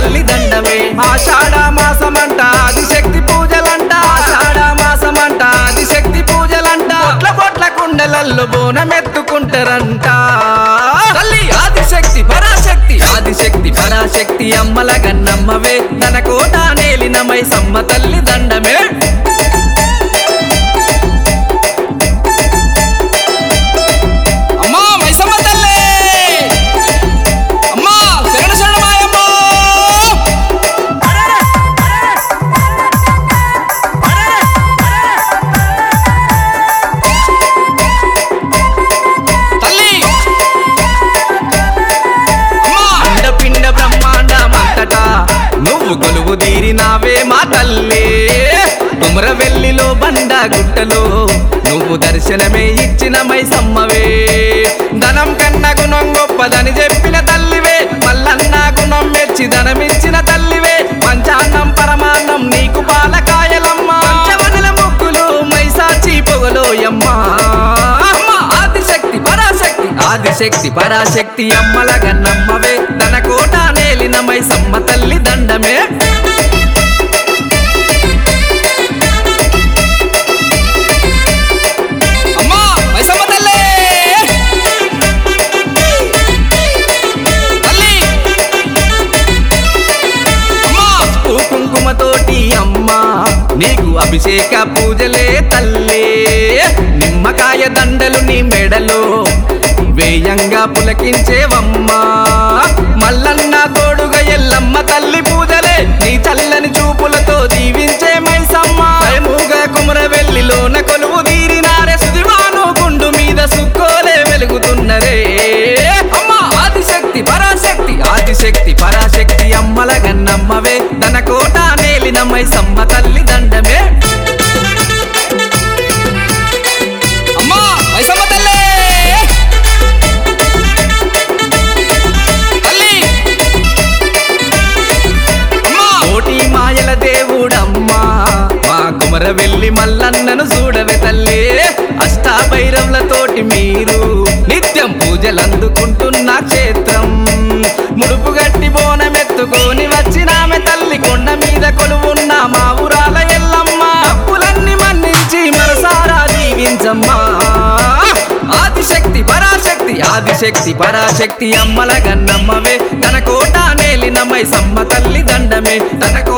తల్లి దండమే ఆషాఢ మాసమంట ఆదిశక్తి పూజలంట ఆషాఢ మాసమంట ఆదిశక్తి పూజలంట పొట్ల పొట్ల కుండలల్లో బోనమెత్తుకుంటారంట తల్లి ఆదిశక్తి పరాశక్తి ఆదిశక్తి పరాశక్తి అమ్మల గన్నమ్మవే తన కోట నేలినమై సమ్మ తల్లి దండమే అమ్మా మైసమ్మ తల్లి అమ్మా శరణ శరణమాయమ్మ తల్లి అమ్మా అండపిండ బ్రహ్మాండమంతటా నువ్వు కొలువు తీరినావే మా తల్లి కుమరవెల్లిలో బండ గుట్టలో నువ్వు దర్శనమే ఇచ్చిన మైసమ్మవే ధనం కన్నా గుణం గొప్పదని చెప్పిన తల్లివే మల్లన్న గుణం మెచ్చి ధనమిచ్చిన తల్లివే పంచాన్నం పరమాన్నం నీకు పాలకాయలమ్మ పంచవనుల ముగ్గులు మైసాచి పొగలోయమ్మా అమ్మ ఆదిశక్తి పరాశక్తి ఆదిశక్తి పరాశక్తి అమ్మల గన్నమ్మవే తన కోట నేలిన మైసమ్మ తల్లి దండమే అమ్మా మైసమ్మ తల్లి తల్లి అమ్మా పసుపు కుంకుమతోటి అమ్మా నీకు అభిషేక పూజలే తల్లి నిమ్మకాయ దండలు నీ మెడలో వేయంగా పులకించేవమ్మా మల్లన్న తోడుగా ఎల్లమ్మ తల్లి పూజలే నీ చల్లని చూపులతో దీవించే మైసమ్మ భయముగా కుమరవెల్లిలోన కొలువు తీరినారే సుదివాను గుండు మీద సుక్కోలే వెలుగుతున్నరే అమ్మా ఆదిశక్తి పరాశక్తి ఆదిశక్తి పరాశక్తి అమ్మల గన్నమ్మవే తన కోట నేలిన మైసమ్మ తల్లి దండమే అమ్మా మైసమ్మ తల్లి తల్లి అమ్మా కోటి మాయల దేవుడమ్మా మా కుమరవెల్లి మల్లన్నను చూడవే తల్లి అష్టాభైరవులతోటి మీరు నిత్యం పూజలందుకుంటున్న క్షేత్రం ముడుపు గట్టి బోనమెత్తుకొని వచ్చినామె తల్లి కొండ మీద కొలువున్న మా ఊరాల ఎల్లమ్మ అప్పులన్నీ మన్నించి మనసారా దీవించమ్మా ఆదిశక్తి పరాశక్తి ఆదిశక్తి పరాశక్తి అమ్మల గన్నమ్మవే తన కోట నేలిన మైసమ్మ తల్లి దండమే తన